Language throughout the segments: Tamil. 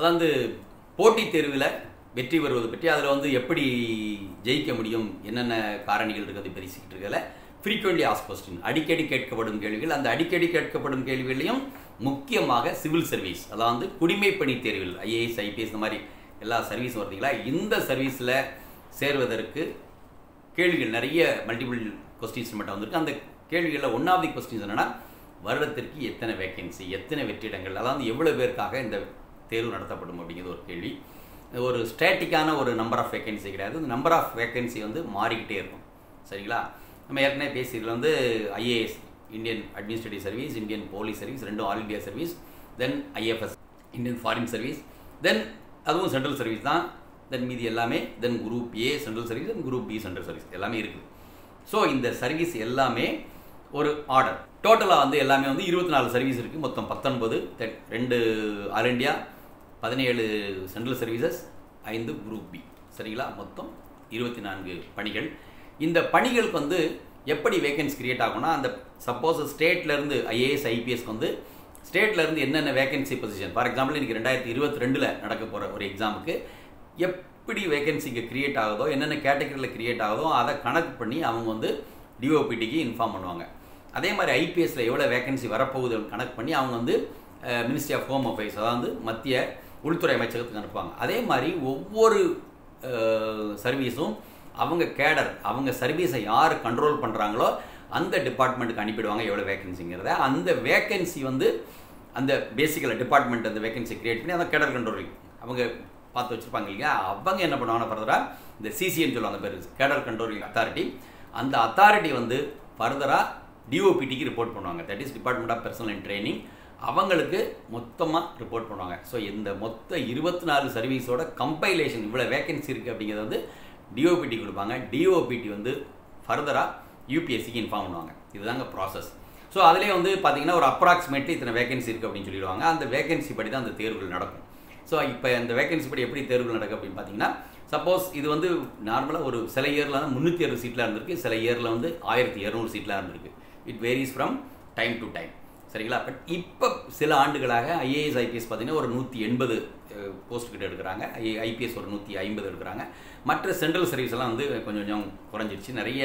அதாவது போட்டித் தேர்வில் வெற்றி பெறுவது பற்றி அதில் வந்து எப்படி ஜெயிக்க முடியும் என்னென்ன காரணிகள் இருக்குது பேசிக்கிட்டு இருக்கல ஃப்ரீக்வெண்ட்லி ஆஸ் கொஸ்டின் அடிக்கடி கேட்கப்படும் கேள்விகள் அந்த அடிக்கடி கேட்கப்படும் கேள்விகளையும் முக்கியமாக சிவில் சர்வீஸ் அதாவது குடிமைப்பணி தேர்வில் ஐஏஎஸ் ஐபிஎஸ் இந்த மாதிரி எல்லா சர்வீஸ் வருதுங்களா இந்த சர்வீஸில் சேர்வதற்கு கேள்விகள் நிறைய மல்டிபிள் கொஸ்டின்ஸ் மட்டும் வந்திருக்கு அந்த கேள்விகளில் ஒன்றாவது கொஸ்டின்ஸ் என்னென்னா வருடத்திற்கு எத்தனை வேகன்சி எத்தனை வெற்றிடங்கள் அதாவது எவ்வளோ பேருக்காக இந்த தேர்வு நடத்தப்படும் அப்படிங்கிறது ஒரு கேள்வி ஒரு ஸ்டேட்டிக்கான ஒரு நம்பர் ஆஃப் வேகன்சி கிடையாது இந்த நம்பர் ஆஃப் வேகன்சி வந்து மாறிக்கிட்டே இருக்கும் சரிங்களா நம்ம ஏற்கனவே பேசியதில் வந்து IAS Indian administrative service Indian police service ரெண்டும் all India service then IFS Indian foreign service then அதுவும் சென்ட்ரல் சர்வீஸ் தான் தென் மீதி எல்லாமே then group A central service then group B central service எல்லாமே இருக்குது ஸோ இந்த சர்வீஸ் எல்லாமே ஒரு ஆர்டர் டோட்டலாக வந்து எல்லாமே வந்து இருபத்தி நாலு சர்வீஸ் இருக்குது மொத்தம் பத்தொன்பது தென் ரெண்டு ஆல் இண்டியா பதினேழு சென்ட்ரல் சர்வீசஸ் ஐந்து குரூப் பி சரிங்களா மொத்தம் இருபத்தி நான்கு பணிகள் இந்த பணிகளுக்கு வந்து எப்படி வேகன்சி கிரியேட் ஆகும்னா அந்த சப்போஸ் ஸ்டேட்லேருந்து ஐஏஎஸ் ஐபிஎஸ்க்கு வந்து ஸ்டேட்லேருந்து என்னென்ன வேகன்சி பொசிஷன் ஃபார் எக்ஸாம்பிள் இன்றைக்கி ரெண்டாயிரத்தி இருபத்தி ரெண்டில் நடக்க போகிற ஒரு எக்ஸாமுக்கு எப்படி வேகன்சிக்கு கிரியேட் ஆகுதோ என்னென்ன கேட்டகரியில் கிரியேட் ஆகுதோ அதை கணக்கு பண்ணி அவங்க வந்து டிஓபிடிக்கு இன்ஃபார்ம் பண்ணுவாங்க அதே மாதிரி ஐபிஎஸ்சில் எவ்வளோ வேகன்சி வரப்போகுது கணக்கு பண்ணி அவங்க வந்து மினிஸ்ட்ரி ஆஃப் ஹோம் அஃபேர்ஸ் அதாவது மத்திய உள்துறை அமைச்சகத்துக்கு அனுப்புவாங்க அதே மாதிரி ஒவ்வொரு சர்வீஸும் அவங்க கேடர் அவங்க சர்வீஸை யார் கண்ட்ரோல் பண்ணுறாங்களோ அந்த டிபார்ட்மெண்ட்டுக்கு அனுப்பிடுவாங்க எவ்வளோ வேகன்சிங்கிறத அந்த வேகன்சி வந்து அந்த பேசிக்கலாக டிபார்ட்மெண்ட் அந்த வேகன்சி கிரியேட் பண்ணி அந்த கேடர் கண்ட்ரோலிங் அவங்க பார்த்து வச்சுருப்பாங்க இல்லையா அவங்க என்ன பண்ணுவாங்கன்னா ஃபர்தராக இந்த சிசின்னு சொல்லுவாங்க பேர் கேடர் கண்ட்ரோலிங் அத்தாரிட்டி அந்த அத்தாரிட்டி வந்து ஃபர்தராக டிஓபிடிக்கு ரிப்போர்ட் பண்ணுவாங்க that is department of personnel and training அவங்களுக்கு மொத்தமாக ரிப்போர்ட் பண்ணுவாங்க ஸோ இந்த மொத்த இருபத்தி நாலு சர்வீஸோட கம்பைலேஷன் இவ்வளோ வேகன்சி இருக்குது அப்படிங்கிறத வந்து டிஓபிடி கொடுப்பாங்க டிஓபிடி வந்து ஃபர்தராக யூபிஎஸ்சிக்கு இன்ஃபார்ம் பண்ணுவாங்க இதுதாங்க ப்ராசஸ் ஸோ அதிலே வந்து பார்த்தீங்கன்னா ஒரு அப்ராக்சிமேட்லி இத்தனை வேகன்சி இருக்குது அப்படின்னு சொல்லிடுவாங்க அந்த வேகன்சி படி தான் அந்த தேர்வுகள் நடக்கும் ஸோ இப்போ இந்த வேகன்சி படி எப்படி தேர்வுகள் நடக்கும் அப்படின்னு பார்த்தீங்கன்னா சப்போஸ் இது வந்து நார்மலாக ஒரு சில இயரில் வந்து முந்நூற்றி அறுபது சீட்டில் இருந்திருக்கு சில இயரில் வந்து ஆயிரத்தி இரநூறு சீட்டில் இருந்திருக்கு it varies from time to time சரிங்களா பட் இப்போ சில ஆண்டுகளாக ஐஏஎஸ் ஐபிஎஸ் பார்த்தீங்கன்னா ஒரு நூற்றி எண்பது போஸ்ட் கிட்ட எடுக்கிறாங்க ஐ ஐபிஎஸ் ஒரு நூற்றி ஐம்பது எடுக்கிறாங்க மற்ற சென்ட்ரல் சர்வீஸ் எல்லாம் வந்து கொஞ்சம் கொஞ்சம் குறைஞ்சிருச்சு நிறைய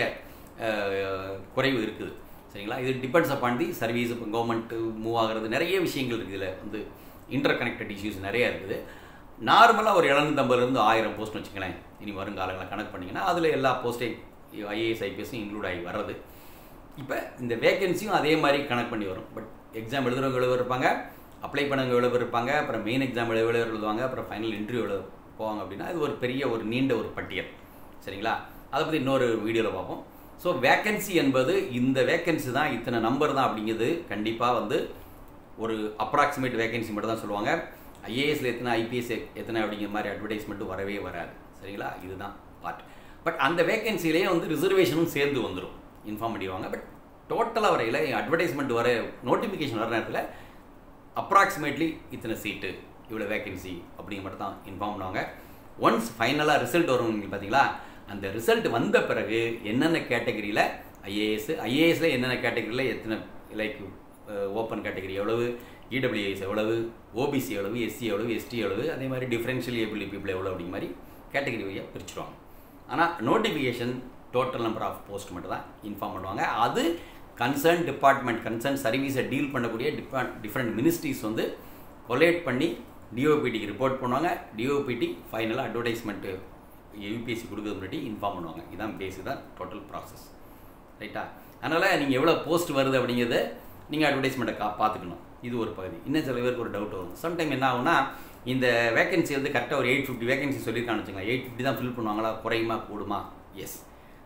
குறைவு இருக்குது சரிங்களா இது டிபெண்ட்ஸ் அப்பான் தி சர்வீஸ் இப்போ கவர்மெண்ட்டு மூவ் ஆகிறது நிறைய விஷயங்கள் இருக்குது இதில் வந்து இன்டர் கனெக்டட் இஷ்யூஸ் நிறையா இருக்குது நார்மலாக ஒரு எழுநூத்தம்பதுலேருந்து ஆயிரம் போஸ்ட்னு வச்சுங்களேன் இனி வருங்காலங்களில் கனெக்ட் பண்ணிங்கன்னா அதில் எல்லா போஸ்ட்டையும் ஐஏஎஸ் ஐபிஎஸும் இன்க்ளூட் ஆகி வர்றது இப்போ இந்த வேகன்சியும் அதே மாதிரி கனெக்ட் பண்ணி வரும் பட் எக்ஸாம் எழுதுறவங்க எழுத இருப்பாங்க அப்ளை பண்ணவங்க எழுத இருப்பாங்க அப்புறம் மெயின் எக்ஸாம் எழுத எழுதுவாங்க அப்புறம் ஃபைனல் இன்டர்வியூ எழுத போவாங்க அப்படின்னா இது ஒரு பெரிய ஒரு நீண்ட ஒரு பட்டியல் சரிங்களா அதை பற்றி இன்னொரு வீடியோவில் பார்ப்போம் ஸோ வேக்கன்சி என்பது இந்த வேக்கன்சி தான் இத்தனை நம்பர் தான் அப்படிங்கிறது கண்டிப்பாக வந்து ஒரு அப்ராக்சிமேட் வேகன்சி மட்டும் தான் சொல்லுவாங்க ஐஏஎஸ்ல எத்தனை ஐபிஎஸ் எத்தனை அப்படிங்கிற மாதிரி அட்வர்டைஸ்மெண்ட்டும் வரவே வராது சரிங்களா இதுதான் பார்ட் பட் அந்த வேகன்சிலேயே வந்து ரிசர்வேஷனும் சேர்ந்து வந்துடும் இன்ஃபார்ம் பண்ணிடுவாங்க பட் டோட்டலாக வரையில் அட்வர்டைஸ்மெண்ட் வர நோட்டிஃபிகேஷன் வர நேரத்தில் அப்ராக்சிமேட்லி இத்தனை சீட்டு இவ்வளோ வேகன்சி அப்படிங்கிற மட்டும் தான் இன்ஃபார்ம் பண்ணுவாங்க ஒன்ஸ் ஃபைனலாக ரிசல்ட் வரும் பார்த்தீங்களா அந்த ரிசல்ட் வந்த பிறகு என்னென்ன கேட்டகரியில் ஐஏஎஸ் ஐஏஎஸ்ல என்னென்ன கேட்டகரியில் எத்தனை லைக் ஓப்பன் கேட்டகரி எவ்வளவு இடபிள்யூஎஸ் எவ்வளவு ஓபிசி எவ்வளவு எஸ்சி எவ்வளவு எஸ்டி எவ்வளவு அதே மாதிரி டிஃப்ரென்ஷியல் ஏபிள் பீப்புள் எவ்வளோ அப்படிங்கிற மாதிரி கேட்டகரி வழியாக பிரிச்சுருவாங்க ஆனால் notification total number of post மட்டும் தான் இன்ஃபார்ம் பண்ணுவாங்க அது கன்சர்ன் டிபார்ட்மெண்ட் கன்சர்ன் சர்வீஸை டீல் பண்ணக்கூடிய டிபார்ட் டிஃப்ரெண்ட் மினிஸ்ட்ரிஸ் வந்து கொலேட் பண்ணி டிஓபிடிக்கு ரிப்போர்ட் பண்ணுவாங்க டிஓபிடி ஃபைனலாக அட்வர்டைஸ்மெண்ட்டு யூபிஎஸ்சி கொடுக்குறது முன்னாடி இன்ஃபார்ம் பண்ணுவாங்க இதான் பேஸு தான் டோட்டல் ப்ராசஸ் ரைட்டா அதனால் நீங்கள் எவ்வளோ போஸ்ட் வருது அப்படிங்கிறத நீங்கள் அட்வர்டைஸ்மெண்ட்டை கா பார்த்துக்கணும் இது ஒரு பகுதி இன்னும் சில பேருக்கு ஒரு டவுட் வரும் சம்டைம் என்ன ஆகும்னா இந்த வேகன்சி வந்து கரெக்டாக ஒரு எயிட் ஃபிஃப்டி வேகன்சி சொல்லியிருக்கான்னு வச்சுங்களேன் எயிட் ஃபிஃப்டி தான் ஃபில் பண்ணுவாங்களா குறையுமா கூடுமா எஸ்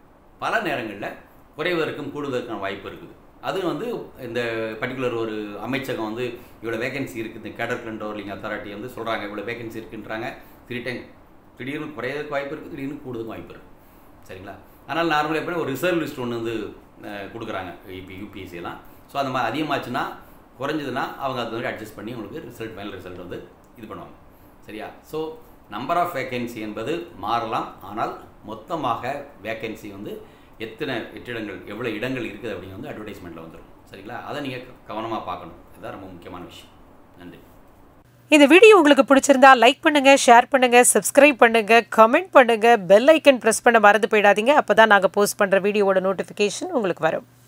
பல நேரங்களில் குறைவதற்கும் கூடுவதற்கான வாய்ப்பு இருக்குது அது வந்து இந்த பர்டிகுலர் ஒரு அமைச்சகம் வந்து இவ்வளோ வேகன்சி இருக்குது கேடர் கண்ட்ரோலிங் அத்தாரிட்டி வந்து சொல்கிறாங்க இவ்வளோ வேகன்சி இருக்குன்றாங்க த்ரீ டைம் திடீர்னு குறையறதுக்கு வாய்ப்பு இருக்குது திடீர்னு கூடுறதுக்கு வாய்ப்பு இருக்குது சரிங்களா ஆனால் நார்மலாக எப்படி ஒரு ரிசர்வ் லிஸ்ட் ஒன்று வந்து கொடுக்குறாங்க இப்போ யூபிஎஸ்சி எல்லாம் ஸோ அந்த மாதிரி அதிகமாச்சுன்னா குறைஞ்சதுன்னா அவங்க அது மாதிரி அட்ஜஸ்ட் பண்ணி உங்களுக்கு ரிசல்ட் ஃபைனல் ரிசல்ட் வந்து இது பண்ணுவாங்க சரியா ஸோ நம்பர் ஆஃப் வேக்கன்சி என்பது மாறலாம் ஆனால் மொத்தமாக வேக்கன்சி வந்து எத்தனை வெற்றிடங்கள் எவ்வளோ இடங்கள் இருக்குது அப்படிங்கிறது வந்து அட்வர்டைஸ்மெண்ட்டில் வந்துடும் சரிங்களா அதை நீங்கள் கவனமாக பார்க்கணும் இதுதான் ரொம்ப முக்கியமான விஷயம் நன்றி இந்த வீடியோ உங்களுக்கு பிடிச்சிருந்தா லைக் பண்ணுங்க ஷேர் பண்ணுங்க சப்ஸ்கிரைப் பண்ணுங்க கமெண்ட் பண்ணுங்க பெல் ஐக்கன் ப்ரெஸ் பண்ண மறந்து போயிடாதீங்க அப்பதான் நாங்கள் போஸ்ட் பண்ற வீடியோவோட நோட்டிஃபிகேஷன் உங்களுக்கு வரும்